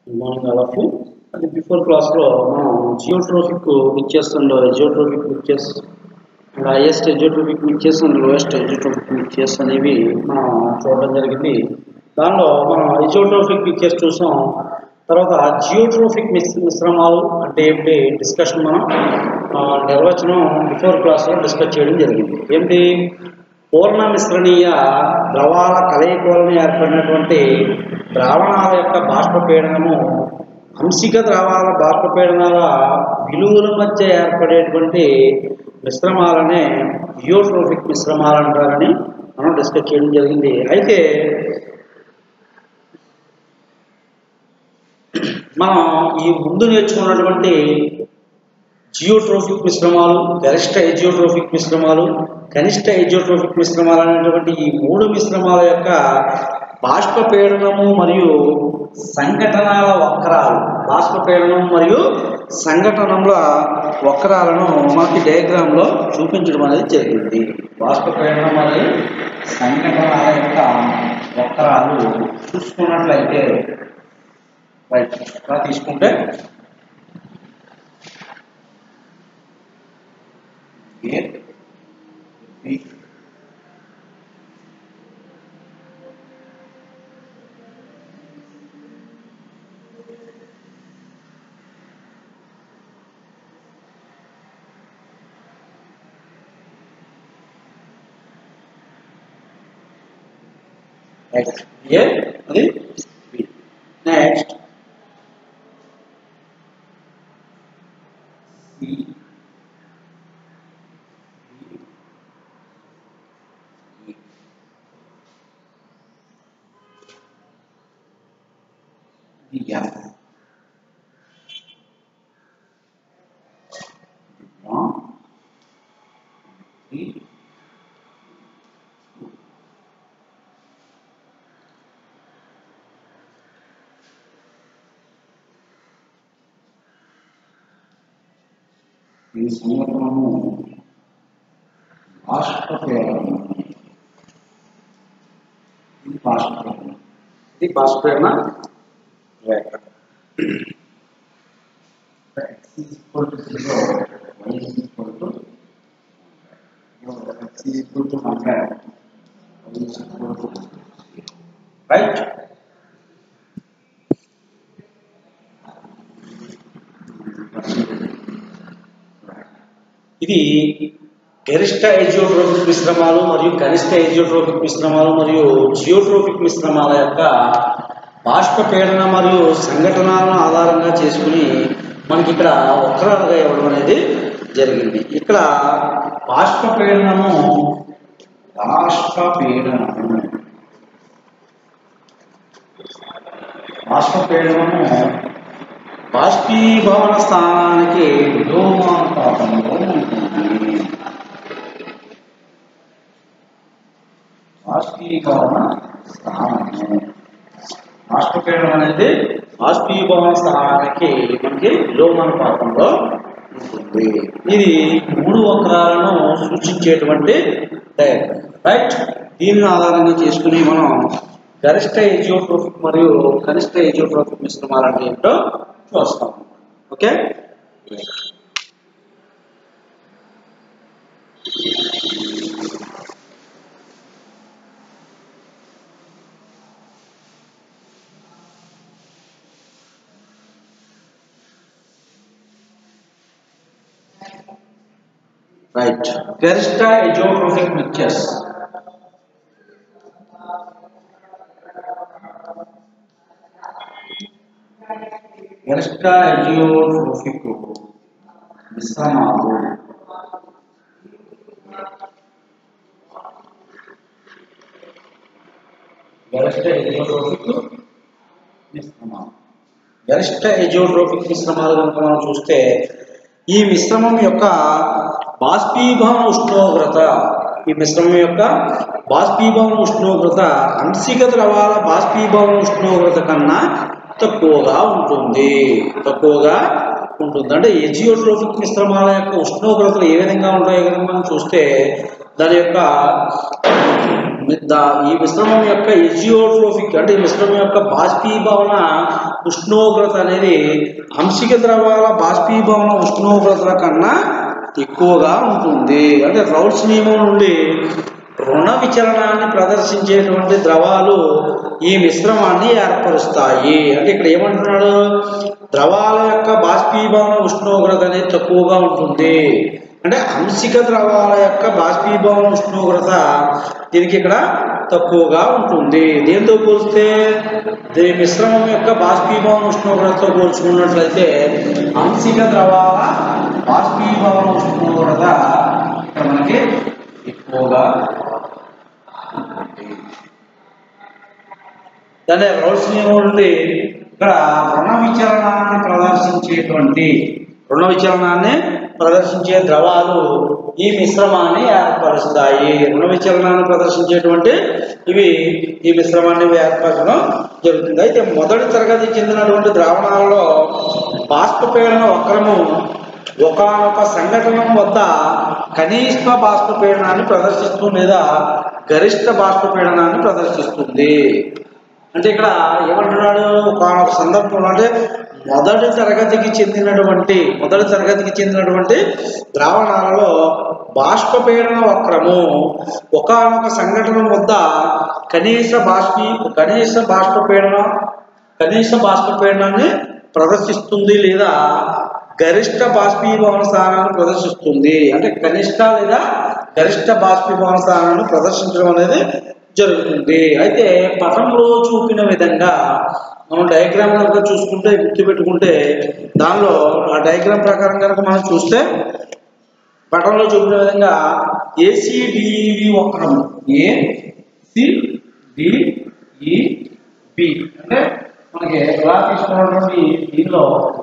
Good morning all of you అది before క్లాస్లో మనం జియోట్రోఫిక్ మిక్చర్స్లో azeotropic mixtures and highest azeotropic mixtures and lowest azeotropic mixtures అనేవి మనం చూడడం జరిగింది దానిలో మనం ఎజియోట్రోఫిక్ మిక్చర్స్ చూసాం తర్వాత జియోట్రోఫిక్ మిస్ మిశ్రమాలు అంటే ఏమిటి డిస్కషన్ మనం ఆ, నిర్వచనం బిఫోర్ క్లాస్లో డిస్కస్ చేయడం జరిగింది ఏంటి పూర్ణ మిశ్రణీయ ద్రవాల కలయిక వలన ఏర్పడినటువంటి ద్రావణాల యొక్క బాష్పపీడనము అంశిక ద్రవాల బాష్పపీడనాల విలువల మధ్య ఏర్పడేటువంటి మిశ్రమాలనే జియోట్రోఫిక్ మిశ్రమాలు అంటారని మనం డిస్కస్ చేయడం జరిగింది అయితే మనం ఈ ముందు నేర్చుకున్నటువంటి జియోట్రోఫిక్ మిశ్రమాలు గరిష్ట ఎజియోట్రోఫిక్ మిశ్రమాలు కనిష్ట ఎజియోట్రోఫిక్ మిశ్రమాలు అనేటువంటి ఈ మూడు మిశ్రమాల యొక్క బాష్పపీడనము మరియు సంఘటనల వక్రాలు బాష్పపీడనం మరియు సంఘటనల వక్రాలను మనకి డయాగ్రామ్లో చూపించడం అనేది జరిగింది బాష్పపీడనం మరియు సంఘటనల యొక్క వక్రాలు చూసుకున్నట్లయితే రైట్ ఇలా తీసుకుంటే A, B, Next, A, అది B. Next, C, dia One, three, ఈ సంవత్సరము బాష్పీడనం ఇది బాష్పీడనం ఇది బాష్పీడన రేఖ x is equal to 0, y is equal to x is equal to 100, y is equal to 0. Right? ఇది గరిష్ట ఎజియోట్రోపిక్ మిశ్రమాలు మరియు కనిష్ట ఎజియోట్రోపిక్ మిశ్రమాలు మరియు జియోట్రోపిక్ మిశ్రమాల యొక్క బాష్పపీడన మరియు సంఘటనలను ఆధారంగా చేసుకుని మనకి ఇక్కడ వక్రాలుగా ఇవ్వడం అనేది జరిగింది ఇక్కడ బాష్పపీడనము బాష్పపీడనము బాష్పపీడనము బాష్పీభవన స్థానానికి విలోమానుపాతంలో ఉంటుంది బాష్పీభవన స్థానము బాష్పపీడనం అనేది బాష్పీభవన స్థానానికి మనకి విలోమానుపాతంలో ఉంటుంది ఇది మూడు వక్రాలను సూచించేటువంటి డయాగ్రామ్ రైట్ దీనిని ఆధారంగా చేసుకుని మనం గరిష్ట ఎజియోట్రోఫిక్ మరియు కనిష్ట ఎజియోట్రోఫిక్ మిశ్రమాలు అంటే ఏంటో చూస్తాం ఓకే రైట్ గరిష్ట ఎజియోట్రోఫిక్ మిక్చర్స్ గరిష్ట ఎజియోట్రోఫిక్ మిశ్రమాలు గరిష్ట ఎజియోట్రోఫిక్ మిశ్రమాలు గరిష్ట ఎజియోట్రోఫిక్ మిశ్రమాలు కనుక మనం చూస్తే ఈ మిశ్రమం యొక్క బాష్పీభవన ఉష్ణోగ్రత ఈ మిశ్రమం యొక్క బాష్పీభవన ఉష్ణోగ్రత అంశిక ద్రవాల బాష్పీభవన ఉష్ణోగ్రత కన్నా తక్కువగా ఉంటుంది తక్కువగా ఉంటుంది అంటే ఎజియోట్రోఫిక్ మిశ్రమాల యొక్క ఉష్ణోగ్రతలు ఏ విధంగా ఉంటాయో కనుక మనం చూస్తే దాని యొక్క దా- ఈ మిశ్రమం యొక్క ఎజియోట్రోఫిక్ అంటే ఈ మిశ్రమం యొక్క బాష్పీభవన ఉష్ణోగ్రత అనేది అంశిక ద్రవాల బాష్పీభవన ఉష్ణోగ్రతల కన్నా ఎక్కువగా ఉంటుంది అంటే రౌల్స్ నియమం నుండి రుణ విచలనాన్ని ప్రదర్శించేటువంటి ద్రవాలు ఈ మిశ్రమాన్ని ఏర్పరుస్తాయి అంటే ఇక్కడ ఏమంటున్నాడు ద్రవాల యొక్క బాష్పీభవన ఉష్ణోగ్రత అనేది తక్కువగా ఉంటుంది అంటే అంశిక ద్రవాల యొక్క బాష్పీభవన ఉష్ణోగ్రత దీనికి ఇక్కడ తక్కువగా ఉంటుంది దేంతో పోలిస్తే దీని మిశ్రమం యొక్క బాష్పీభవన ఉష్ణోగ్రతతో పోల్చుకున్నట్లయితే అంశిక ద్రవాల బాష్పీభవన ఉష్ణోగ్రత ఇక్కడ మనకి ఎక్కువగా ఉంటుంది. దాన్ని రౌల్స్ నియమం నుండి ఇక్కడ రుణ విచలనాన్ని ప్రదర్శించేటువంటి రుణ విచలనాన్ని ప్రదర్శించే ద్రవాలు ఈ మిశ్రమాన్ని ఏర్పరుస్తాయి రుణ విచలనాన్ని ప్రదర్శించేటువంటి ఇవి ఈ మిశ్రమాన్ని ఏర్పరచడం జరుగుతుంది అయితే మొదటి తరగతికి చెందినటువంటి ద్రావణాలలో బాష్పపీడన వక్రము ఒకనొక సంఘటన వద్ద కనిష్ట బాష్పపీడనాన్ని ప్రదర్శిస్తూ లేదా గరిష్ట బాష్పపీడనాన్ని ప్రదర్శిస్తుంది అంటే ఇక్కడ ఏమంటున్నాడు ఒకనొక సందర్భంలో అంటే మొదటి తరగతికి చెందినటువంటి మొదటి తరగతికి చెందినటువంటి ద్రావణాలలో బాష్పపీడన వక్రము ఒకనొక సంఘటన వద్ద కనీస బాష్పీ కనీస బాష్పపీడన కనీస బాష్పపీడనాన్ని ప్రదర్శిస్తుంది లేదా గరిష్ట బాష్పీభవన స్థానాన్ని ప్రదర్శిస్తుంది అంటే కనిష్ట లేదా గరిష్ట బాష్పీభవన స్థానాన్ని ప్రదర్శించడం అనేది జరుగుతుంది అయితే పటంలో చూపిన విధంగా మనం డయాగ్రామ్ కనుక చూసుకుంటే గుర్తుపెట్టుకుంటే దానిలో ఆ డయాగ్రామ్ ప్రకారం కనుక మనం చూస్తే పటంలో చూపిన విధంగా ఏసీడిఈవి వక్రం A C D E B అంటే మనకి ఎలా తీసుకున్నటువంటి దీనిలో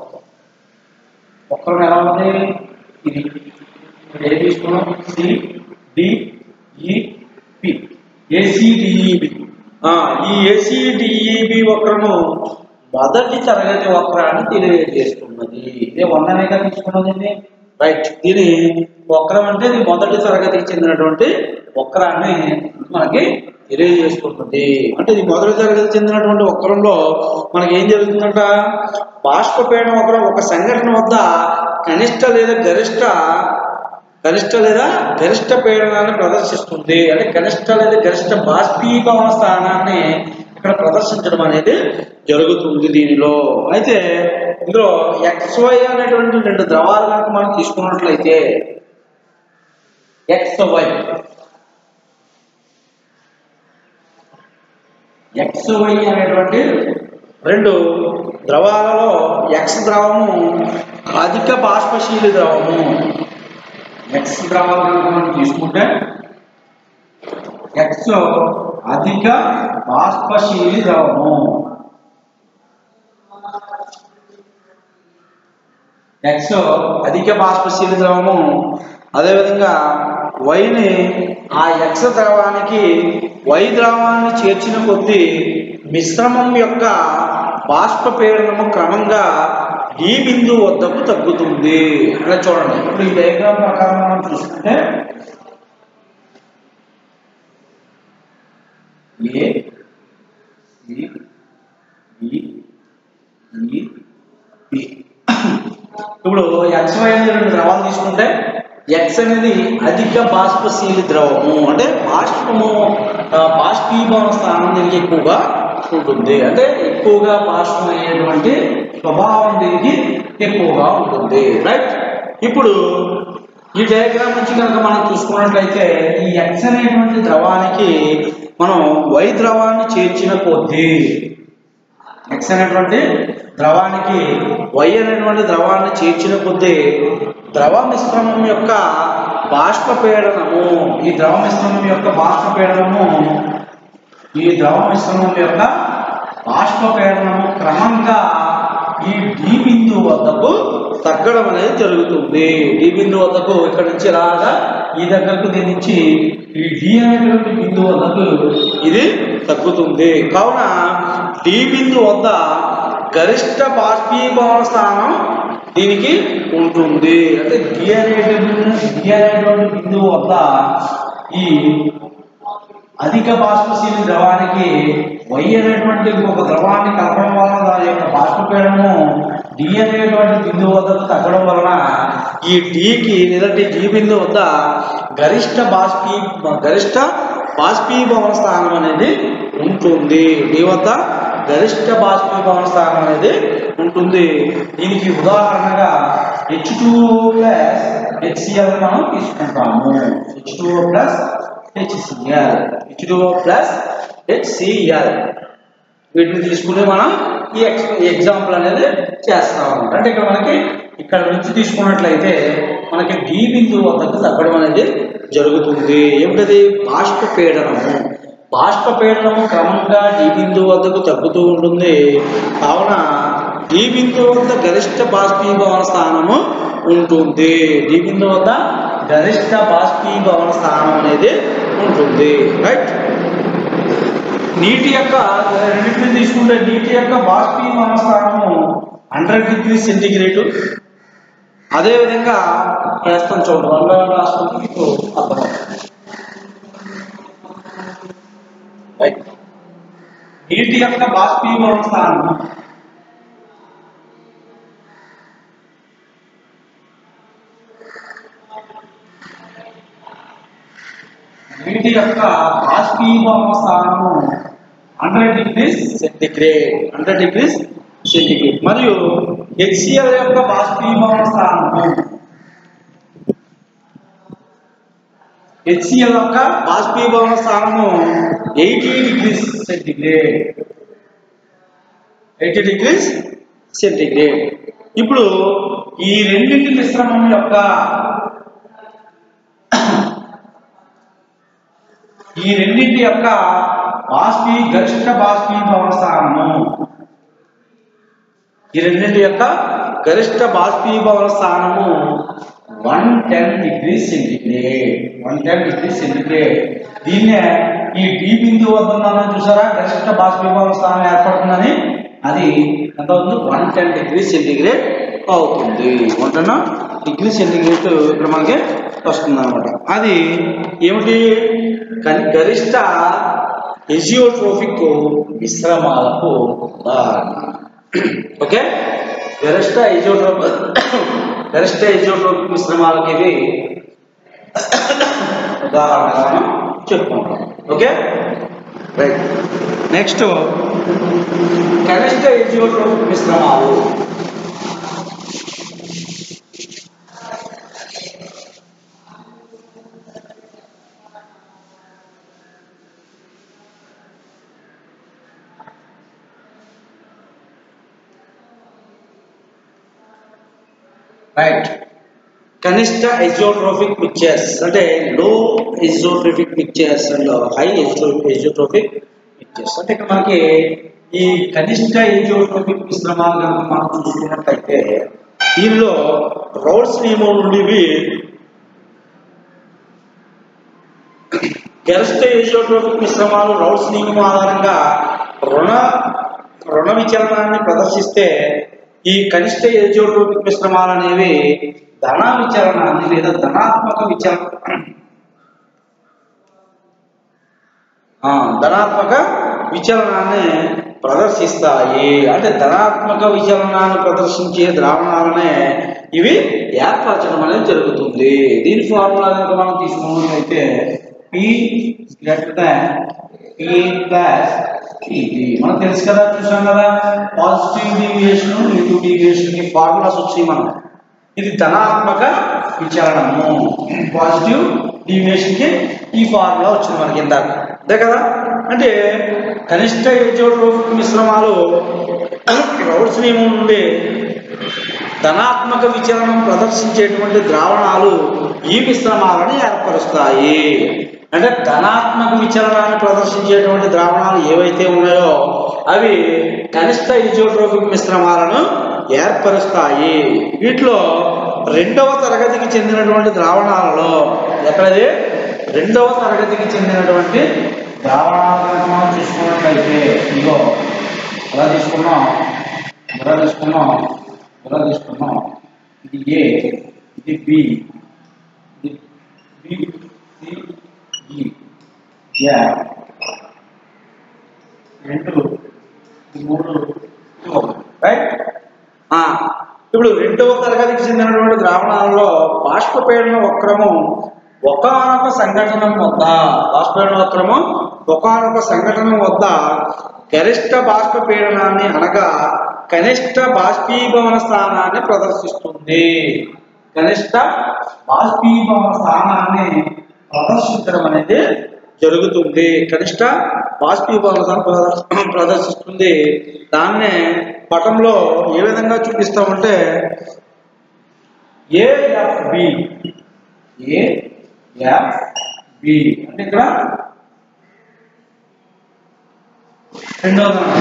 వక్రం ఎలా ఉంది ఇది ఇక్కడ ఏ తీసుకున్నాం C D E P ACDEB ఈ ఏసీడిఈబి వక్రము మొదటి తరగతి వక్రాన్ని తెలియజేస్తున్నది ఇదే వందనేగా తీసుకున్నది రైట్ దీని వక్రం అంటే ఇది మొదటి తరగతికి చెందినటువంటి వక్రాన్ని మనకి తెలియజేస్తుంది అంటే ఇది మొదటి తరగతి చెందినటువంటి వక్రంలో మనకి ఏం జరుగుతుందంట బాష్పపీడన వక్రం ఒక సంఘటన వద్ద కనిష్ట లేదా గరిష్ట కనిష్ట లేదా గరిష్ట పీడనాన్ని ప్రదర్శిస్తుంది అంటే కనిష్ట లేదా గరిష్ట బాష్పీభవన స్థానాన్ని ఇక్కడ ప్రదర్శించడం అనేది జరుగుతుంది దీనిలో అయితే ఇందులో XY అనేటువంటి రెండు ద్రవాలు కనుక మనం తీసుకున్నట్లయితే XY XY అనేటువంటి రెండు ద్రవాలలో X ద్రవము అధిక బాష్పశీలి ద్రవము ఎక్స్ ద్రవాలు కనుక మనం తీసుకుంటే ఎక్స్ అధిక బాష్పశీలి ద్రవము ఎక్స్ అధిక బాష్పశీలి ద్రవము అదేవిధంగా వైని ఆ ఎక్స్ ద్రవానికి వై ద్రవాన్ని చేర్చిన కొద్దీ మిశ్రమం యొక్క బాష్పపీడనము క్రమంగా ఈ బిందువు వద్దకు తగ్గుతుంది ఇక్కడ చూడండి ఇప్పుడు ఈ డయాగ్రామ్ ప్రకారం మనం చూసుకుంటే ఏ సి ఈ ఈ పి ఇప్పుడు ఎక్స్ వై అనేది రెండు ద్రవాలు తీసుకుంటే ఎక్స్ అనేది అధిక బాష్పశీలి ద్రవము అంటే బాష్పము ఆ, బాష్పీభవన స్థానం దీనికి ఎక్కువగా ఉంటుంది అంటే ఎక్కువగా బాష్పం అయ్యేటువంటి స్వభావం దీనికి ఎక్కువగా ఉంటుంది రైట్ ఇప్పుడు ఈ డయాగ్రామ్ నుంచి కనుక మనం చూసుకున్నట్లయితే ఈ ఎక్స్ అనేటువంటి ద్రవానికి మనం వై ద్రవాన్ని చేర్చిన కొద్దీ ఎక్స్ అనేటువంటి ద్రవానికి వై అనేటువంటి ద్రవాన్ని చేర్చిన కొద్దీ ద్రవ మిశ్రమం యొక్క బాష్పపీడనము ఈ ద్రవ మిశ్రమం యొక్క బాష్పపీడనము ఈ ద్రవ మిశ్రమం యొక్క బాష్పపీడనము క్రమంగా ఈ డి బిందువు వద్దకు తగ్గడం అనేది జరుగుతుంది డి బిందువు వద్దకు ఇక్కడ నుంచి ఇలాగా ఈ దగ్గరకు దీని నుంచి ఈ డి అనేటువంటి బిందువు వద్దకు ఇది తగ్గుతుంది కావున డి బిందువు వద్ద గరిష్ట బాష్పీభవన స్థానం దీనికి ఉంటుంది అంటే డి అనేటువంటి డి అనేటువంటి బిందువు వద్ద ఈ అధిక బాష్పశీలి ద్రవానికి వై అనేటువంటి ఇంకొక ద్రవాన్ని కలపడం వలన దాని యొక్క బాష్పపీడనము డి అనేటువంటి బిందువు వద్దకు తగ్గడం వలన ఈ డికి లేదంటే డి బిందువు వద్ద గరిష్ట బాష్పీ గరిష్ట బాష్పీభవన స్థానం అనేది ఉంటుంది డి వద్ద గరిష్ట బాష్పీభవన స్థానం అనేది ఉంటుంది దీనికి ఉదాహరణగా హెచ్ టూ ప్లస్ హెచ్సిఎల్ మనం తీసుకుంటాము H two plus HCl H two plus HCl వీటిని తీసుకుని మనం ఈ ఎక్స్ ఎగ్జాంపుల్ అనేది చేస్తాం అన్నమాట అంటే ఇక్కడ మనకి ఇక్కడ నుంచి తీసుకున్నట్లయితే మనకి డి బిందువు వద్దకు తగ్గడం అనేది జరుగుతుంది ఏమిటది బాష్ప పీడనము బాష్ప పీడనము క్రమంగా డి బిందువు వద్దకు తగ్గుతూ ఉంటుంది కావున డి బిందువు వద్ద గరిష్ట బాష్పీభవన స్థానము ఉంటుంది డి బిందువు వద్ద గరిష్ట బాష్పీభవన స్థానం అనేది ఉంటుంది రైట్ నీటి యొక్క రెండింటిని తీసుకుంటే నీటి యొక్క బాష్పీభవన స్థానము హండ్రెడ్ డిగ్రీ సెంటిగ్రేడ్ అదేవిధంగా వేస్తాం చూడండి వన్ బై వన్ రాసుకుంటే మీకు అర్థమవుతుంది Right. నీటి యొక్క బాష్పీభవన స్థానము నీటి యొక్క బాష్పీభవన స్థానము hundred degrees centigrade hundred degrees centigrade మరియు హెచ్సిఎల్ యొక్క బాష్పీభవన స్థానము హెచ్సిఎల్ యొక్క బాష్పీభవన స్థానము eighty degrees centigrade eighty degrees centigrade ఇప్పుడు ఈ రెండింటి మిశ్రమం యొక్క ఈ రెండింటి యొక్క బాష్పీ గరిష్ట బాష్పీభవన స్థానము ఈ రెండింటి యొక్క గరిష్ట బాష్పీభవన స్థానము one ten degree centigrade one ten degree centigrade దీన్నే ఈ డి బిందువు వద్ద ఉందని చూసారా గరిష్ట బాష్పీభవన స్థానం ఏర్పడుతుందని అది ఎంత అవుతుంది వన్ టెన్ డిగ్రీ సెంటిగ్రేడ్ అవుతుంది వన్ టెన్ డిగ్రీ సెంటిగ్రేడ్ ఇక్కడ మనకి వస్తుంది అనమాట అది ఏమిటి కని- గరిష్ట ఎజియోట్రోఫిక్ మిశ్రమాలకు ఉదాహరణ ఓకే గరిష్ట ఎజియోట్రోఫిక్ గరిష్ట ఎజియోట్రోఫిక్ మిశ్రమాలకి ఇవి ఉదాహరణగా మనం చెప్పుకుంటాం ఓకే రైట్ నెక్స్ట్ కనిష్ట ఎజియోట్రోఫిక్ మిశ్రమాలు రైట్ కనిష్ట ఎజియోట్రోఫిక్ మిక్చర్స్ అంటే low azeotropic mixtures and high azeotropic mixtures అంటే ఇక్కడ మనకి ఈ కనిష్ట ఎజియోట్రోఫిక్ మిశ్రమాలు కనుక మనం చూసుకున్నట్లయితే దీనిలో రౌల్స్ నియమం నుండి ఇవి గరిష్ట ఎజియోట్రోఫిక్ మిశ్రమాలు రౌల్స్ నియమం ఆధారంగా రుణ రుణ విచలనాన్ని ప్రదర్శిస్తే ఈ కనిష్ట ఎజియోట్రోపిక్ మిశ్రమాలు అనేవి ధన విచలనాన్ని లేదా ధనాత్మక విచలన ఆ, ధనాత్మక విచలనాన్ని ప్రదర్శిస్తాయి అంటే ధనాత్మక విచలనాన్ని ప్రదర్శించే ద్రావణాలనే ఇవి ఏర్పరచడం అనేది జరుగుతుంది దీని ఫార్ములా కనుక మనం తీసుకున్నట్లయితే P greater than P plus ఇది మనకు తెలుసు కదా చూసాం కదా పాజిటివ్ డీవియేషన్ నెగిటివ్ డీవియేషన్ కి ఫార్ములాస్ వచ్చాయి మనం ఇది ధనాత్మక విచలనము పాజిటివ్ డీవియేషన్ కి ఈ ఫార్ములా వచ్చింది మనకి ఇందాక అంతే కదా అంటే కనిష్ట ఎజోట్రోఫిక్ మిశ్రమాలు రౌల్స్ నియమం నుండి ధనాత్మక విచలనం ప్రదర్శించేటువంటి ద్రావణాలు ఈ మిశ్రమాలను ఏర్పరుస్తాయి అంటే ధనాత్మక విచలనాన్ని ప్రదర్శించేటువంటి ద్రావణాలు ఏవైతే ఉన్నాయో అవి కనిష్ట ఇజోట్రోఫిక్ మిశ్రమాలను ఏర్పరుస్తాయి వీటిలో రెండవ తరగతికి చెందినటువంటి ద్రావణాలలో ఎక్కడది రెండవ తరగతికి చెందినటువంటి ద్రావణాలు కనుక మనం చూసుకున్నట్లయితే ఇగో ఎలా తీసుకున్నాం ఎలా తీసుకున్నాం ఎలా తీసుకున్నాం ఇది ఏ ఇది బి ఇది బి సి ఈ ఎఫ్ రెండు మూడు రైట్ ఇప్పుడు రెండవ తరగతికి చెందినటువంటి ద్రావణాలలో బాష్పపీడన వక్రము ఒకనొక సంఘటన వద్ద బాష్పపీడన వక్రము ఒకనొక సంఘటన వద్ద గరిష్ట బాష్పపీడనాన్ని అనగా కనిష్ట బాష్పీభవన స్థానాన్ని ప్రదర్శిస్తుంది కనిష్ట బాష్పీభవన స్థానాన్ని ప్రదర్శించడం అనేది జరుగుతుంది కనిష్ట బాష్పీభవన స్థానం ప్రదర్శ- ప్రదర్శిస్తుంది దాన్నే పటంలో ఏ విధంగా చూపిస్తామంటే ఏఎఫ్బి ఏఎఫ్బి అంటే ఇక్కడ రెండవ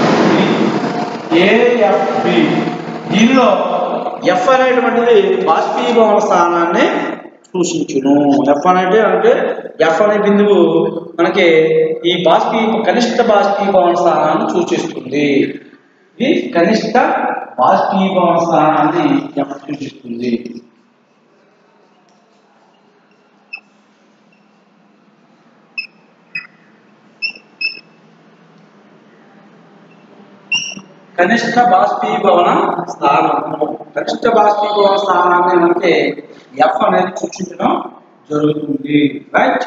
ఏఎఫ్బి దీనిలో ఎఫ్ అనేటువంటిది బాష్పీభవన స్థానాన్ని సూచించును ఎఫ్ అనేది అంటే ఎఫ్ అనే బిందువు మనకి ఈ బాష్పీ కనిష్ట బాష్పీభవన స్థానాన్ని సూచిస్తుంది ఇది కనిష్ట బాష్పీభవన స్థానాన్ని ఎఫ్ సూచిస్తుంది కనిష్ట బాష్పీభవన స్థానము కనిష్ట బాష్పీభవన స్థానాన్ని మనకి ఎఫ్ అనేది సూచించడం జరుగుతుంది రైట్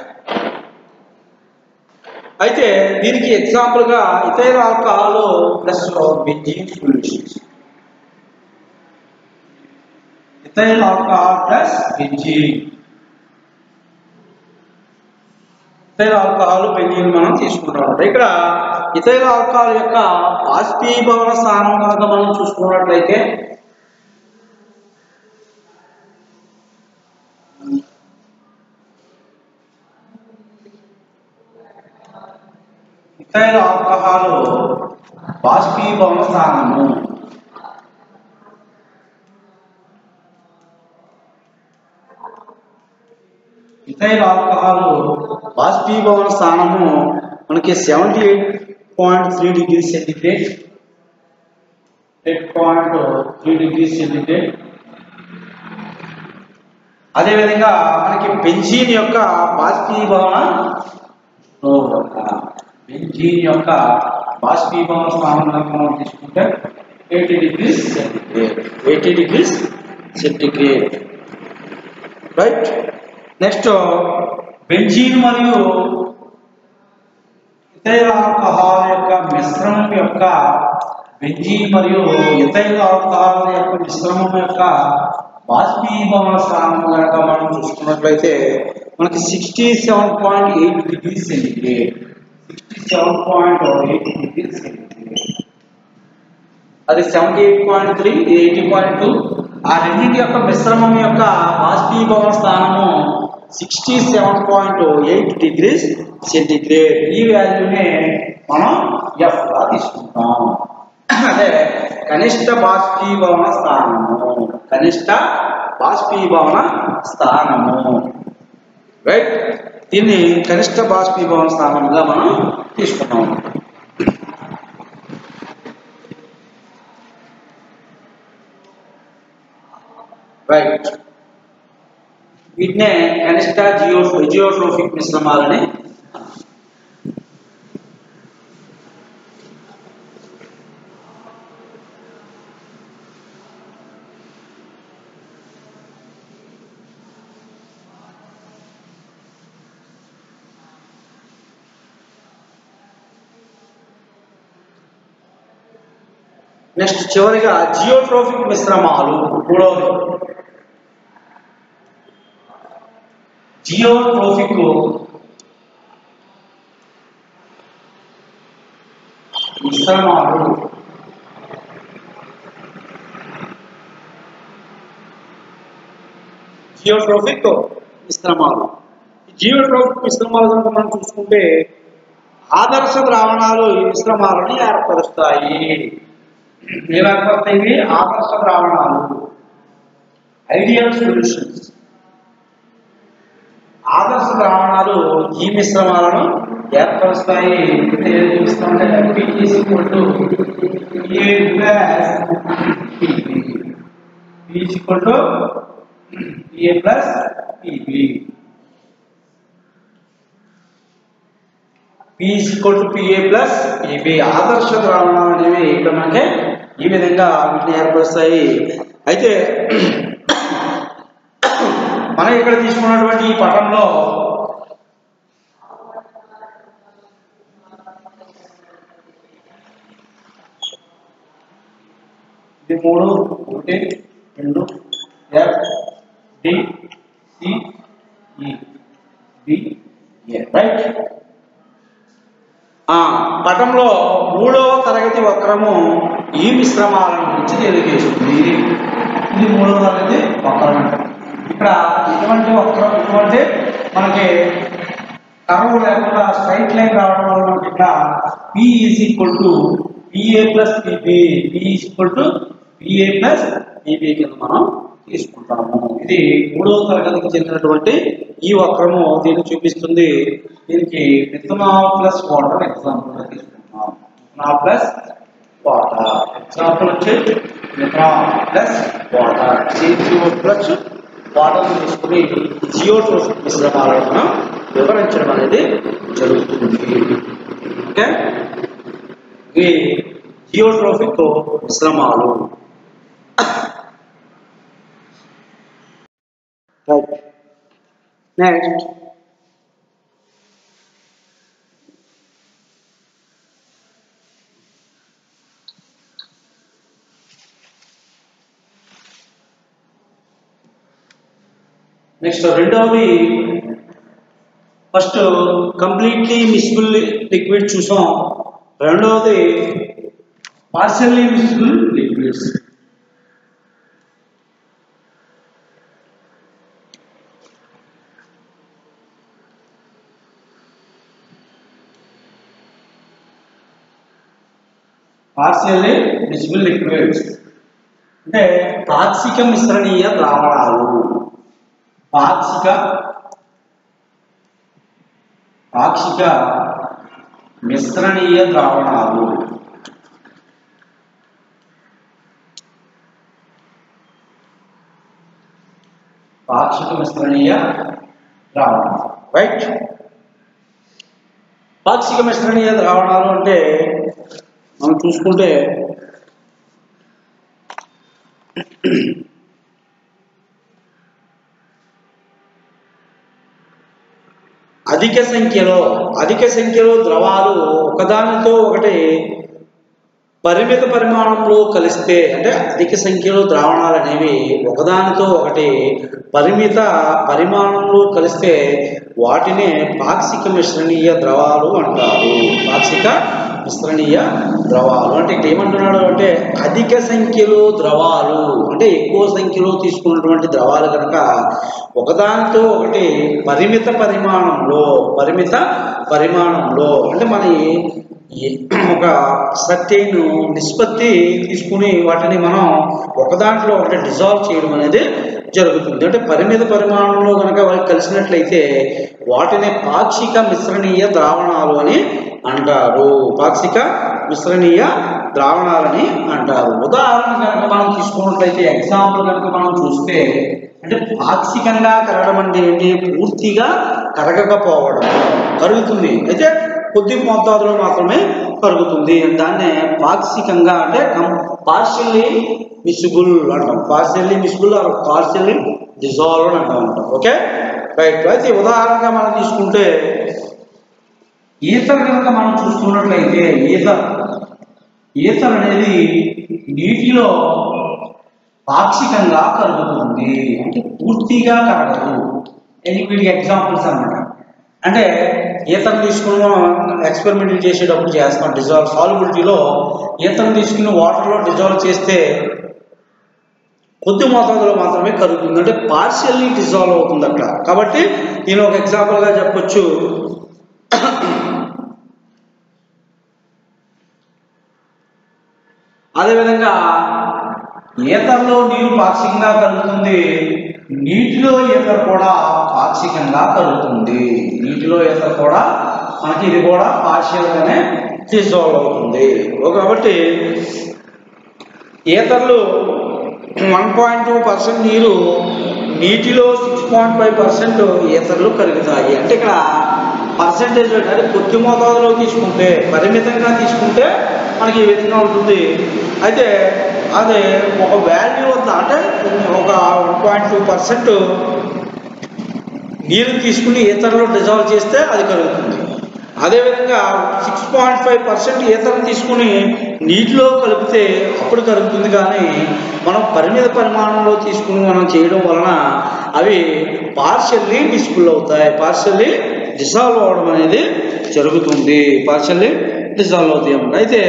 అయితే దీనికి ఎగ్జాంపుల్ గా ఇతర ఆల్కహాల్ ప్లస్ బెంజీన్ సొల్యూషన్స్ ఇతర ఆల్కహాల్ ప్లస్ బెంజీన్ ఇతర ఆల్కహాల్ బెంజీన్ మనం తీసుకుంటాం ఇక్కడ ఇతర ఆల్కహాల్ యొక్క బాష్పీభవన స్థానం కనుక మనం చూసుకున్నట్లయితే ఇతర ఆల్కహాల్ బాష్పీభవన స్థానము ఇథైల్ ఆల్కహాల్ బాష్పీభవన స్థానము మనకి seventy eight point three degree centigrade eight point three degree centigrade అదేవిధంగా మనకి బెంజీన్ యొక్క బాష్పీభవన బెంజీన్ యొక్క బాష్పీభవన స్థానం కనుక మనం తీసుకుంటే eighty degrees centigrade eighty degrees centigrade right next benzene మరియు ఇతైల ఆల్కహాల్ యొక్క మిశ్రమం యొక్క బెంజీన్ మరియు ఇతైల ఆల్కహాల్ యొక్క మిశ్రమం యొక్క బాష్పీభవన స్థానం కనుక మనం చూసుకున్నట్లయితే మనకి sixty seven point eight degree centigrade sixty seven point eight degree centigrade అది seventy eight point three eighty point two ఆ రెండింటి యొక్క మిశ్రమం యొక్క బాష్పీభవన స్థానము sixty seven point eight degrees centigrade ఈ వాల్యూని మనం ఎఫ్ గా తీసుకుంటాం అదే కనిష్ట బాష్పీభవన స్థానము కనిష్ట బాష్పీభవన స్థానము రైట్ దీన్ని కనిష్ట బాష్పీభవన స్థానంగా మనం తీసుకున్నాం రైట్ వీటినే కనిష్ట జియో జియోట్రోఫిక్ మిశ్రమాలని నెక్స్ట్ చివరిగా జియోట్రోఫిక్ మిశ్రమాలు మూడవది జియోట్రోఫిక్ మిశ్రమాలు జియోట్రోఫిక్ మిశ్రమాలు జియోట్రోఫిక్ మిశ్రమాలు కనుక మనం చూసుకుంటే ఆదర్శ ద్రావణాలు ఈ మిశ్రమాలని ఏర్పరుస్తాయి ఏం ఏర్పడతాయి ఆదర్శ ద్రావణాలు ఐడియల్ సొల్యూషన్స్ ఆదర్శ ద్రావణాలు ఈ మిశ్రమాలను ఏర్పరుస్తాయి అంటే ఏం చూస్తామంటే MPT equal to A plus PB equal to A plus PB P equal to PA plus PB ఆదర్శ ద్రావణాలు అనేవి ఇక్కడ మనకి ఈ విధంగా వీటిని ఏర్పరుస్తాయి అయితే మనం ఇక్కడ తీసుకున్నటువంటి ఈ పటంలో ఇది మూడు ఒకటి రెండు F D C E D A right ఆ పటంలో మూడవ తరగతి వక్రము ఈ మిశ్రమాలను గురించి తెలియజేస్తుంది ఇది ఇది మూడవ తరగతి వక్రం అంటే ఇక్కడ ఇటువంటి వక్రం ఇటువంటి మనకి కర్వ్ లేకుండా స్ట్రైట్ లైన్ రావడం వల్ల మనకి ఇక్కడ P is equal to PA plus PB P equal to PA plus PB కింద మనం తీసుకుంటాము ఇది మూడవ తరగతికి చెందినటువంటి ఈ వక్రము దీన్ని చూపిస్తుంది దీనికి మిథనాల్ ప్లస్ వాటర్ ఎగ్జాంపుల్ గా తీసుకుంటున్నాం మిథనాల్ ప్లస్ వాటర్ ఎగ్జాంపుల్ వచ్చి methanol plus water CO plus water తీసుకుని జియోట్రోఫిక్ మిశ్రమాలను మనం వివరించడం అనేది జరుగుతుంది ఓకే ఇవి జియోట్రోఫిక్ మిశ్రమాలు నెక్స్ట్ నెక్స్ట్ రెండవది ఫస్ట్ కంప్లీట్లీ మిసిబుల్ లిక్విడ్ చూసాం రెండవది partially miscible liquids partially miscible liquids అంటే పాక్షిక మిశ్రణీయ ద్రావణాలు పాక్షిక పాక్షిక మిశ్రణీయ ద్రావణాలు పాక్షిక మిశ్రణీయ ద్రావణాలు రైట్ పాక్షిక మిశ్రణీయ ద్రావణాలు అంటే మనం చూసుకుంటే అధిక సంఖ్యలో అధిక సంఖ్యలో ద్రవాలు ఒకదానితో ఒకటి పరిమిత పరిమాణంలో కలిస్తే అంటే అధిక సంఖ్యలో ద్రావణాలు అనేవి ఒకదానితో ఒకటి పరిమిత పరిమాణంలో కలిస్తే వాటినే పాక్షిక మిశ్రణీయ ద్రవాలు అంటారు పాక్షిక మిశ్రణీయ ద్రవాలు అంటే ఇక్కడ ఏమంటున్నాడు అంటే అధిక సంఖ్యలో ద్రవాలు అంటే ఎక్కువ సంఖ్యలో తీసుకున్నటువంటి ద్రవాలు కనుక ఒకదానితో ఒకటి పరిమిత పరిమాణంలో పరిమిత పరిమాణంలో అంటే మన ఈ ఒక సర్టైన్ నిష్పత్తి తీసుకుని వాటిని మనం ఒకదాంట్లో ఒకటి డిజాల్వ్ చేయడం అనేది జరుగుతుంది అంటే పరిమిత పరిమాణంలో కనుక వాళ్ళకి కలిసినట్లయితే వాటిని పాక్షిక మిశ్రణీయ ద్రావణాలు అని అంటారు పాక్షిక మిశ్రణీయ ద్రావణాలని అంటారు ఉదాహరణ కనుక మనం తీసుకున్నట్లయితే ఎగ్జాంపుల్ కనుక మనం చూస్తే అంటే పాక్షికంగా కరగడం అంటే ఏంటి పూర్తిగా కరగకపోవడం కరుగుతుంది అయితే కొద్ది మోతాదులో మాత్రమే కరుగుతుంది దాన్నే పాక్షికంగా అంటే పార్షియల్లీ మిసిబుల్ అంటాం partially miscible or partially dissolve అని అంటాం అంటాం ఓకే రైట్ అయితే ఉదాహరణగా మనం తీసుకుంటే ఈతర్ కనుక మనం చూసుకున్నట్లయితే ఈతర్ ఈతర్ అనేది నీటిలో పాక్షికంగా కరుగుతుంది అంటే పూర్తిగా కరగదు ఇది వీటికి ఎగ్జాంపుల్స్ అన్నమాట అంటే ఈతను తీసుకుని మనం ఎక్స్పెరిమెంట్ చేసేటప్పుడు చేస్తాం డిజాల్వ్ సాల్యుబిలిటీలో ఈతను తీసుకుని వాటర్లో డిజాల్వ్ చేస్తే కొద్ది మోతాదులో మాత్రమే కరుగుతుంది అంటే పార్షియల్లీ డిజాల్వ్ అవుతుంది అక్కడ కాబట్టి నేను ఒక ఎగ్జాంపుల్గా చెప్పొచ్చు అదేవిధంగా ఈతర్లో నీరు పాక్షికంగా కలుగుతుంది నీటిలో ఈతర్ కూడా పాక్షికంగా కలుగుతుంది నీటిలో ఈతర్ కూడా మనకి ఇది కూడా పార్షియల్గానే డిజాల్వ్ అవుతుంది కాబట్టి ఈతర్లు వన్ పాయింట్ టూ పర్సెంట్ నీరు నీటిలో సిక్స్ పాయింట్ ఫైవ్ పర్సెంట్ ఈతర్లు కరుగుతాయి అంటే ఇక్కడ పర్సంటేజ్ అంటే కొద్ది మోతాదులో తీసుకుంటే పరిమితంగా తీసుకుంటే మనకి ఈ విధంగా ఉంటుంది అయితే అదే ఒక వాల్యూ వద్ద అంటే ఒక వన్ పాయింట్ టూ పర్సెంట్ నీరు తీసుకుని ఈతరలో డిజాల్వ్ చేస్తే అది కరుగుతుంది అదేవిధంగా సిక్స్ పాయింట్ ఫైవ్ పర్సెంట్ ఈతరం తీసుకుని నీటిలో కలిపితే అప్పుడు కరుగుతుంది కానీ మనం పరిమిత పరిమాణంలో తీసుకుని మనం చేయడం వలన అవి పార్షల్లీ డిస్పుల్ అవుతాయి పార్షల్లీ డిసాల్వ్ అవడం అనేది జరుగుతుంది పార్షల్లీ డిసాల్వ్ అవుతాయి అన్నమాట అయితే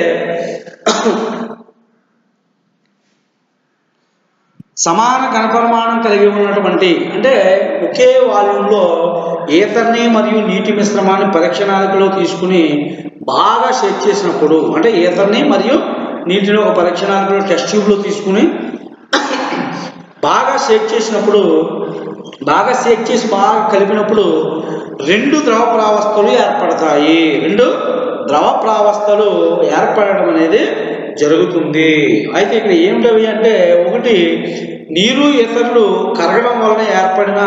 సమాన ఘనపరిమాణం కలిగి ఉన్నటువంటి అంటే ఒకే వాల్యూమ్లో ఈతర్ని మరియు నీటి మిశ్రమాన్ని పరీక్షణాలికలో తీసుకుని బాగా షేక్ చేసినప్పుడు అంటే ఈతర్ని మరియు నీటిని ఒక పరీక్షణాలికలో టెస్ట్ ట్యూబ్లో తీసుకుని బాగా షేక్ చేసినప్పుడు బాగా షేక్ చేసి బాగా కలిపినప్పుడు రెండు ద్రవ ప్రావస్థలు ఏర్పడతాయి రెండు ద్రవ ప్రావస్థలు ఏర్పడడం అనేది జరుగుతుంది అయితే ఇక్కడ ఏమిటవి అంటే ఒకటి నీరు ఇతరులు కరగడం వలన ఏర్పడిన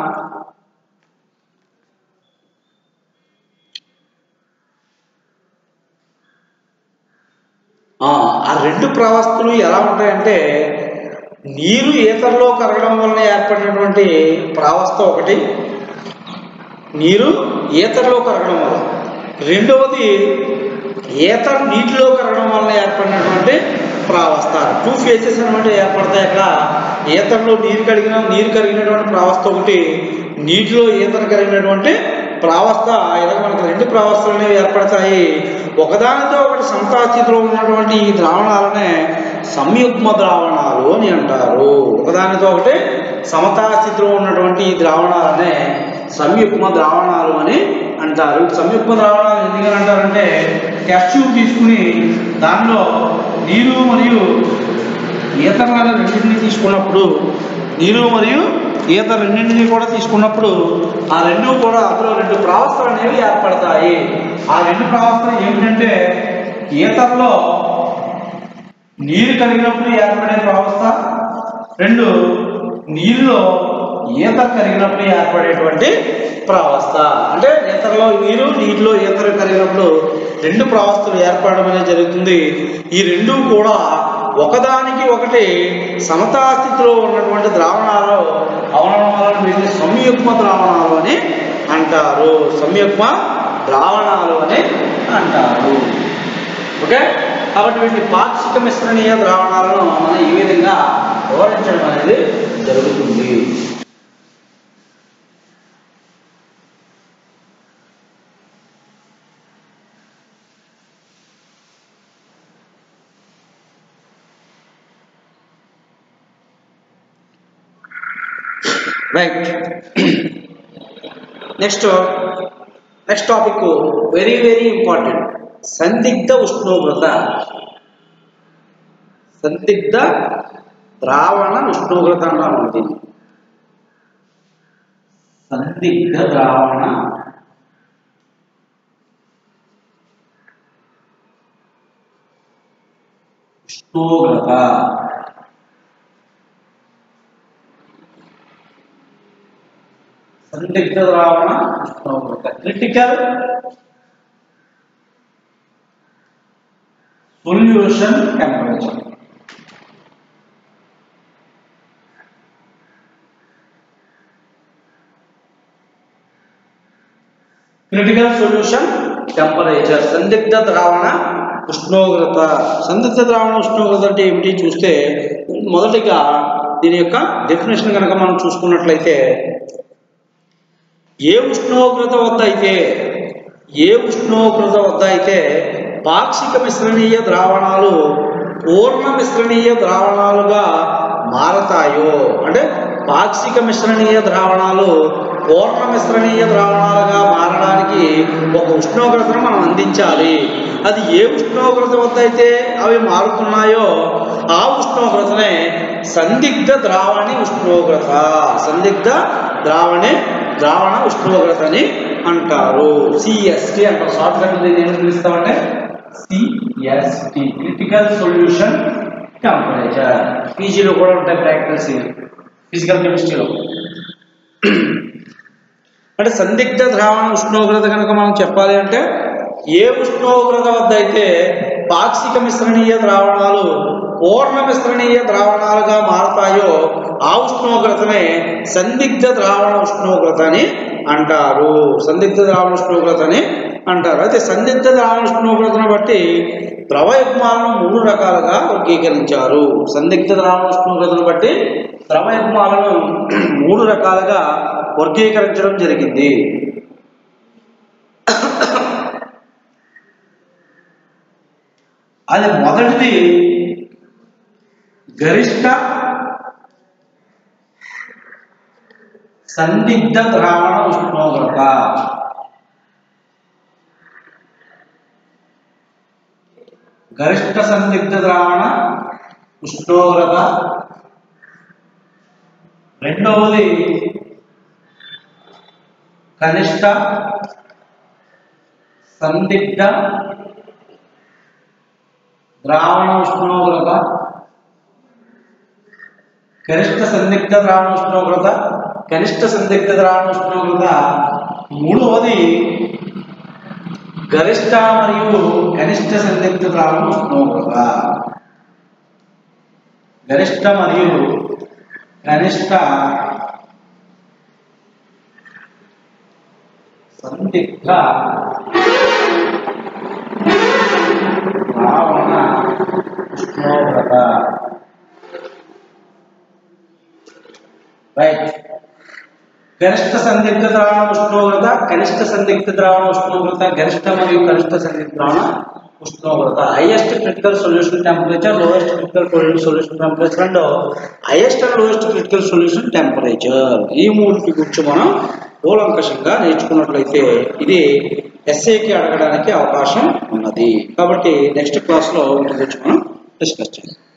ఆ ఆ రెండు ప్రవస్థలు ఎలా ఉంటాయంటే నీరు ఈతల్లో కరగడం వలన ఏర్పడినటువంటి ప్రావస్థ ఒకటి నీరు ఈతర్లో కరగడం వల్ల రెండవది ఈతర్ నీటిలో కరగడం వలన ఏర్పడినటువంటి ప్రావస్థ టూ ఫేసెస్ అనమాట ఏర్పడతాయి అక్కడ ఈతర్లో నీరు కడిగిన నీరు కరిగినటువంటి ప్రావస్థ ఒకటి నీటిలో ఈతర కరిగినటువంటి ప్రావస్థ ఇలా మనకు రెండు ప్రావస్థలు అనేవి ఏర్పడతాయి ఒకదానితో ఒకటి సమతాస్థితిలో ఉన్నటువంటి ఈ ద్రావణాలనే సంయుగ్మ ద్రావణాలు అని అంటారు ఒకదానితో ఒకటి సమతాస్థితిలో ఉన్నటువంటి ఈ ద్రావణాలనే సంయుగ్మ ద్రావణాలు అని అంటారు సంయుగ్మ ద్రావణాలు ఎందుకని అంటారంటే టెస్ట్ ట్యూబ్ తీసుకుని దానిలో నీరు మరియు ఈతరాల రెండింటిని తీసుకున్నప్పుడు నీరు మరియు ఈత రెండింటిని కూడా తీసుకున్నప్పుడు ఆ రెండు కూడా అందులో రెండు ప్రావస్థలు అనేవి ఏర్పడతాయి ఆ రెండు ప్రావస్థలు ఏమిటంటే ఈతల్లో నీరు కరిగినప్పుడు ఏర్పడే ప్రావస్థ రెండు నీరులో ఈత కరిగినప్పుడు ఏర్పడేటువంటి ప్రావస్థ అంటే ఈతలో నీరు నీటిలో ఈతలు కరిగినప్పుడు రెండు ప్రావస్థలు ఏర్పడడం అనేది జరుగుతుంది ఈ రెండు కూడా ఒకదానికి ఒకటి సమతాస్థితిలో ఉన్నటువంటి ద్రావణాలు అవడం వలన వీటిని సంయుగ్మ ద్రావణాలు అని అంటారు సంయుగ్మ ద్రావణాలు అని అంటారు ఓకే కాబట్టి వీటిని పాక్షిక మిశ్రణీయ ద్రావణాలను మనం ఈ విధంగా వివరించడం అనేది జరుగుతుంది right next next topic very very important సందిగ్ధ ఉష్ణోగ్రత సందిగ్ధ ద్రావణ ఉష్ణోగ్రత అన్నాను ఉంది సందిగ్ధ ద్రావణ ఉష్ణోగ్రత సందిగ్ధ ద్రావణ ఉష్ణోగ్రత critical solution temperature critical solution temperature సందిగ్ధ ద్రావణ ఉష్ణోగ్రత సందిగ్ధ ద్రావణ ఉష్ణోగ్రత అంటే ఏమిటి చూస్తే మొదటిగా దీని యొక్క డెఫినేషన్ కనుక మనం చూసుకున్నట్లయితే ఏ ఉష్ణోగ్రత వద్ద అయితే ఏ ఉష్ణోగ్రత వద్ద అయితే పాక్షిక మిశ్రణీయ ద్రావణాలు పూర్ణ మిశ్రణీయ ద్రావణాలుగా మారతాయో అంటే పాక్షిక మిశ్రణీయ ద్రావణాలు పూర్ణ మిశ్రణీయ ద్రావణాలుగా మారడానికి ఒక ఉష్ణోగ్రతను మనం అందించాలి అది ఏ ఉష్ణోగ్రత వద్ద అయితే అవి మారుతున్నాయో ఆ ఉష్ణోగ్రతనే సందిగ్ధ ద్రావణి ఉష్ణోగ్రత సందిగ్ధ ద్రావణి ద్రావణ ఉష్ణోగ్రత అని అంటారు సిఎస్టి అంటారు షార్ట్ కట్ దీన్ని ఏం పిలుస్తామంటే సిఎస్టి క్రిటికల్ సొల్యూషన్ టెంపరేచర్ పీజీలో కూడా ఉంటాయి ప్రాక్టీస్ ఫిజికల్ కెమిస్ట్రీలో అంటే సందిగ్ధ ద్రావణ ఉష్ణోగ్రత కనుక మనం చెప్పాలి అంటే ఏ ఉష్ణోగ్రత వద్ద అయితే పాక్షిక మిశ్రణీయ ద్రావణాలు పూర్ణ మిశ్రణీయ ద్రావణాలుగా మారతాయో ఆ ఉష్ణోగ్రతనే సందిగ్ధ ద్రావణ ఉష్ణోగ్రత అని అంటారు సందిగ్ధ ద్రావణ ఉష్ణోగ్రత అని అంటారు అయితే సందిగ్ధ ద్రావణ ఉష్ణోగ్రతను బట్టి ద్రవయుగ్మాలను మూడు రకాలుగా వర్గీకరించారు సందిగ్ధ ద్రావణ ఉష్ణోగ్రతను బట్టి ద్రవయుగ్మాలను మూడు రకాలుగా వర్గీకరించడం జరిగింది అది మొదటిది గరిష్ట సందిగ్ధ ద్రావణ ఉష్ణోగ్రత గరిష్ట సందిగ్ధ ద్రావణ ఉష్ణోగ్రత రెండవది కనిష్ట సందిగ్ధ ద్రావణ ఉష్ణోగ్రత గరిష్ట సందిగ్ధ ద్రావణ ఉష్ణోగ్రత కనిష్ట సందిగ్ధ ద్రావణ ఉష్ణోగ్రత మూడవది గరిష్ట మరియు కనిష్ట సందిగ్ధ ద్రావణ ఉష్ణోగ్రత గరిష్ట మరియు కనిష్ట సందిగ్ధ ద్రావణ ఉష్ణోగ్రత రైట్ గరిష్ట సందిగ్ధ ద్రావణ ఉష్ణోగ్రత కనిష్ట సందిగ్ధ ద్రావణ ఉష్ణోగ్రత గరిష్ట మరియు కనిష్ట సందిగ్ధ ద్రావణ ఉష్ణోగ్రత highest critical solution temperature lowest critical solution temperature and highest and lowest critical solution temperature ఈ మూడింటి గురించి మనం కూలంకషంగా నేర్చుకున్నట్లయితే ఇది ఎస్ఏకి అడగడానికి అవకాశం ఉన్నది కాబట్టి నెక్స్ట్ క్లాస్లో వీటి గురించి మనం డిస్కస్ చేద్దాం